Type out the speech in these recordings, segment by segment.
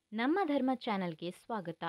ನಮ್ಮ ಧರ್ಮ ಚಾನೆಲ್ಗೆ ಸ್ವಾಗತ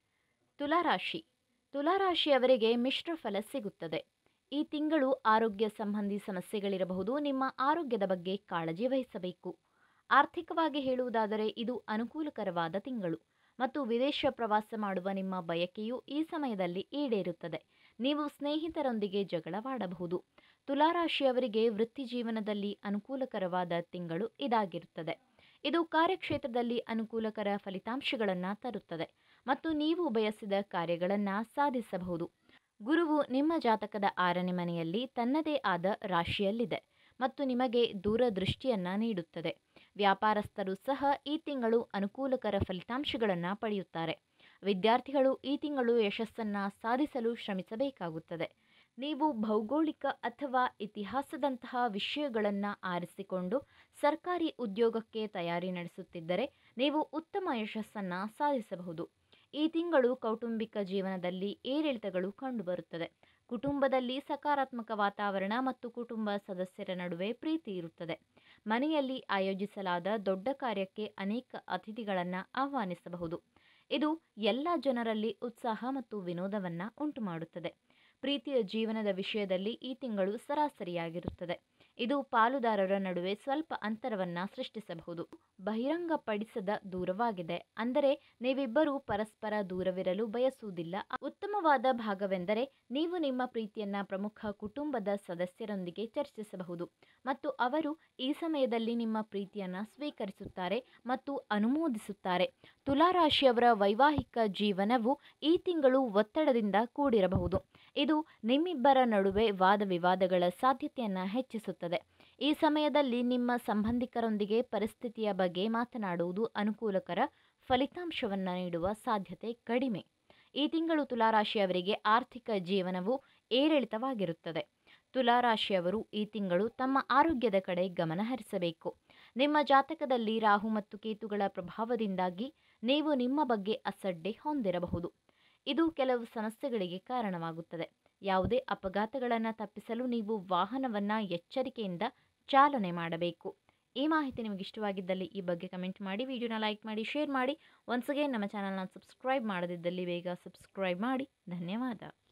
ತುಲಾರಾಶಿ ತುಲಾರಾಶಿಯವರಿಗೆ ಮಿಶ್ರ ಫಲ ಸಿಗುತ್ತದೆ ಈ ತಿಂಗಳು ಆರೋಗ್ಯ ಸಂಬಂಧಿ ಸಮಸ್ಯೆಗಳಿರಬಹುದು ನಿಮ್ಮ ಆರೋಗ್ಯದ ಬಗ್ಗೆ ಕಾಳಜಿ ವಹಿಸಬೇಕು ಆರ್ಥಿಕವಾಗಿ ಹೇಳುವುದಾದರೆ ಇದು ಅನುಕೂಲಕರವಾದ ತಿಂಗಳು ಮತ್ತು ವಿದೇಶ ಪ್ರವಾಸ ಮಾಡುವ ನಿಮ್ಮ ಬಯಕೆಯು ಈ ಸಮಯದಲ್ಲಿ ಈಡೇರುತ್ತದೆ ನೀವು ಸ್ನೇಹಿತರೊಂದಿಗೆ ಜಗಳವಾಡಬಹುದು ತುಲಾರಾಶಿಯವರಿಗೆ ವೃತ್ತಿ ಜೀವನದಲ್ಲಿ ಅನುಕೂಲಕರವಾದ ತಿಂಗಳು ಇದಾಗಿರುತ್ತದೆ ಇದು ಕಾರ್ಯಕ್ಷೇತ್ರದಲ್ಲಿ ಅನುಕೂಲಕರ ಫಲಿತಾಂಶಗಳನ್ನು ತರುತ್ತದೆ ಮತ್ತು ನೀವು ಬಯಸಿದ ಕಾರ್ಯಗಳನ್ನು ಸಾಧಿಸಬಹುದು ಗುರುವು ನಿಮ್ಮ ಜಾತಕದ ಆರನೇ ಮನೆಯಲ್ಲಿ ತನ್ನದೇ ಆದ ರಾಶಿಯಲ್ಲಿದೆ ಮತ್ತು ನಿಮಗೆ ದೂರದೃಷ್ಟಿಯನ್ನು ನೀಡುತ್ತದೆ ವ್ಯಾಪಾರಸ್ಥರು ಸಹ ಈ ತಿಂಗಳು ಅನುಕೂಲಕರ ಫಲಿತಾಂಶಗಳನ್ನು ಪಡೆಯುತ್ತಾರೆ ವಿದ್ಯಾರ್ಥಿಗಳು ಈ ತಿಂಗಳು ಯಶಸ್ಸನ್ನು ಸಾಧಿಸಲು ಶ್ರಮಿಸಬೇಕಾಗುತ್ತದೆ ನೀವು ಭೌಗೋಳಿಕ ಅಥವಾ ಇತಿಹಾಸದಂತಹ ವಿಷಯಗಳನ್ನು ಆರಿಸಿಕೊಂಡು ಸರ್ಕಾರಿ ಉದ್ಯೋಗಕ್ಕೆ ತಯಾರಿ ನಡೆಸುತ್ತಿದ್ದರೆ ನೀವು ಉತ್ತಮ ಯಶಸ್ಸನ್ನು ಸಾಧಿಸಬಹುದು ಈ ತಿಂಗಳು ಕೌಟುಂಬಿಕ ಜೀವನದಲ್ಲಿ ಏರಿಳಿತಗಳು ಕಂಡುಬರುತ್ತದೆ ಕುಟುಂಬದಲ್ಲಿ ಸಕಾರಾತ್ಮಕ ವಾತಾವರಣ ಮತ್ತು ಕುಟುಂಬ ಸದಸ್ಯರ ನಡುವೆ ಪ್ರೀತಿ ಇರುತ್ತದೆ ಮನೆಯಲ್ಲಿ ಆಯೋಜಿಸಲಾದ ದೊಡ್ಡ ಕಾರ್ಯಕ್ಕೆ ಅನೇಕ ಅತಿಥಿಗಳನ್ನು ಆಹ್ವಾನಿಸಬಹುದು ಇದು ಎಲ್ಲ ಜನರಲ್ಲಿ ಉತ್ಸಾಹ ಮತ್ತು ವಿನೋದವನ್ನು ಉಂಟುಮಾಡುತ್ತದೆ ಪ್ರೀತಿಯ ಜೀವನದ ವಿಷಯದಲ್ಲಿ ಈ ತಿಂಗಳು ಸರಾಸರಿಯಾಗಿರುತ್ತದೆ ಇದು ಪಾಲುದಾರರ ನಡುವೆ ಸ್ವಲ್ಪ ಅಂತರವನ್ನು ಸೃಷ್ಟಿಸಬಹುದು ಬಹಿರಂಗಪಡಿಸದ ದೂರವಾಗಿದೆ ಅಂದರೆ ನೀವಿಬ್ಬರೂ ಪರಸ್ಪರ ದೂರವಿರಲು ಬಯಸುವುದಿಲ್ಲ ಉತ್ತಮವಾದ ಭಾಗವೆಂದರೆ ನೀವು ನಿಮ್ಮ ಪ್ರೀತಿಯನ್ನ ಪ್ರಮುಖ ಕುಟುಂಬದ ಸದಸ್ಯರೊಂದಿಗೆ ಚರ್ಚಿಸಬಹುದು ಮತ್ತು ಅವರು ಈ ಸಮಯದಲ್ಲಿ ನಿಮ್ಮ ಪ್ರೀತಿಯನ್ನು ಸ್ವೀಕರಿಸುತ್ತಾರೆ ಮತ್ತು ಅನುಮೋದಿಸುತ್ತಾರೆ ತುಲಾರಾಶಿಯವರ ವೈವಾಹಿಕ ಜೀವನವು ಈ ತಿಂಗಳು ಒತ್ತಡದಿಂದ ಕೂಡಿರಬಹುದು ಇದು ನಿಮ್ಮಿಬ್ಬರ ನಡುವೆ ವಾದ ವಿವಾದಗಳ ಸಾಧ್ಯತೆಯನ್ನು ಹೆಚ್ಚಿಸುತ್ತದೆ ಈ ಸಮಯದಲ್ಲಿ ನಿಮ್ಮ ಸಂಬಂಧಿಕರೊಂದಿಗೆ ಪರಿಸ್ಥಿತಿಯ ಬಗ್ಗೆ ಮಾತನಾಡುವುದು ಅನುಕೂಲಕರ ಫಲಿತಾಂಶವನ್ನು ನೀಡುವ ಸಾಧ್ಯತೆ ಕಡಿಮೆ ಈ ತಿಂಗಳು ತುಲಾರಾಶಿಯವರಿಗೆ ಆರ್ಥಿಕ ಜೀವನವು ಏರಿಳಿತವಾಗಿರುತ್ತದೆ ತುಲಾರಾಶಿಯವರು ಈ ತಿಂಗಳು ತಮ್ಮ ಆರೋಗ್ಯದ ಕಡೆ ಗಮನ ಹರಿಸಬೇಕು ನಿಮ್ಮ ಜಾತಕದಲ್ಲಿ ರಾಹು ಮತ್ತು ಕೇತುಗಳ ಪ್ರಭಾವದಿಂದಾಗಿ ನೀವು ನಿಮ್ಮ ಬಗ್ಗೆ ಅಸಡ್ಡೆ ಹೊಂದಿರಬಹುದು ಇದು ಕೆಲವು ಸಮಸ್ಯೆಗಳಿಗೆ ಕಾರಣವಾಗುತ್ತದೆ ಯಾವುದೇ ಅಪಘಾತಗಳನ್ನು ತಪ್ಪಿಸಲು ನೀವು ವಾಹನವನ್ನು ಎಚ್ಚರಿಕೆಯಿಂದ ಚಾಲನೆ ಮಾಡಬೇಕು ಈ ಮಾಹಿತಿ ನಿಮಗೆ ಇಷ್ಟವಾಗಿದ್ದಲ್ಲಿ ಈ ಬಗ್ಗೆ ಕಮೆಂಟ್ ಮಾಡಿ ವಿಡಿಯೋನ ಲೈಕ್ ಮಾಡಿ ಶೇರ್ ಮಾಡಿ ಒನ್ಸ್ ಅಗೇನ್ ನಮ್ಮ ಚಾನಲ್ನ ಸಬ್ಸ್ಕ್ರೈಬ್ ಮಾಡದಿದ್ದಲ್ಲಿ ಬೇಗ ಸಬ್ಸ್ಕ್ರೈಬ್ ಮಾಡಿ ಧನ್ಯವಾದ